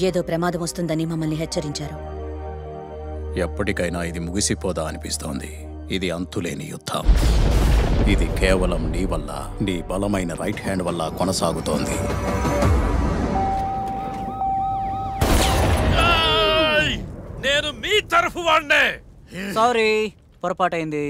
ఏదో ప్రమాదం వస్తుందని మమ్మల్ని హెచ్చరించారు ఎప్పటికైనా ఇది ముగిసిపోదా అనిపిస్తోంది ఇది అంతులేని యుద్ధం ఇది కేవలం నీ వల్ల నీ బలమైన రైట్ హ్యాండ్ వల్ల కొనసాగుతోంది నేను మీ తరఫు వాడినే సారీ పొరపాటైంది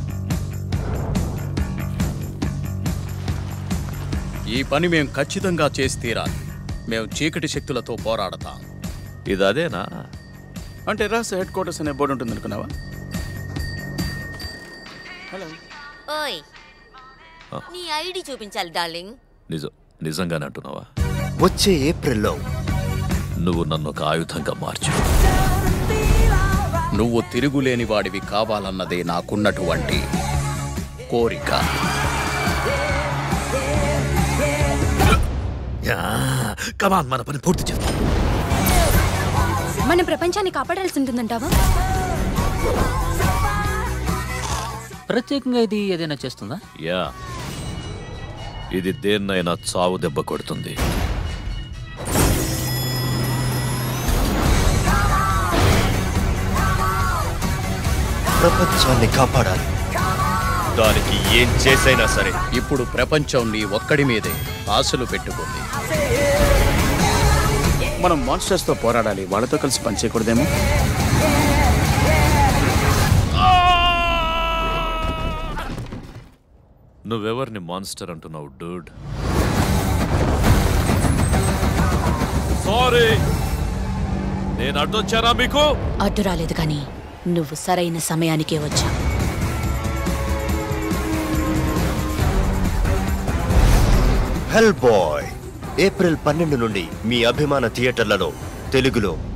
ఈ పని మేం ఖచ్చితంగా చేసి తీరాలి మేము చీకటి శక్తులతో పోరాడతాం ఇది అదేనా అంటే రహస్య హెడ్ క్వార్టర్స్ అనే బోర్డు ఉంటుంది అనుకున్నావా హలో ఓయ్ నీ ఐడి చూపించాలి డార్లింగ్ నిజం నిజంగానే అంటున్నావా వచ్చే ఏప్రిల్లో నువ్వు నన్ను ఒక ఆయుధంగా మార్చు నువ్వు తిరుగులేని వాడివి కావాలన్నదే నాకున్నటువంటి కోరిక కమాన్ మన పని పూర్తి చేద్దాం మన ప్రపంచాన్ని కాపాడాల్సి ఉంటుందంటావా ప్రత్యేకంగా ఇది ఏదైనా చేస్తుందా యా ఇది దేన్నైనా చావు దెబ్బ కొడుతుంది ప్రపంచాన్ని కాపాడాలి దానికి ఏం చేసైనా సరే ఇప్పుడు ప్రపంచం నీ ఒక్కడి మీదే ఆశలు పెట్టుకుంది మనం మాన్స్టర్స్తో పోరాడాలి వాళ్ళతో కలిసి పనిచేయకూడదేమో నువ్వెవరిని మాన్స్టర్ అంటున్నావు డూడ్ సారీ నేను అడ్డొచ్చానా మీకు అడ్డు రాలేదు కానీ నువ్వు సరైన సమయానికే వచ్చా హెల్ బాయ్ ఏప్రిల్ పన్నెండు నుండి మీ అభిమాన థియేటర్లలో తెలుగులో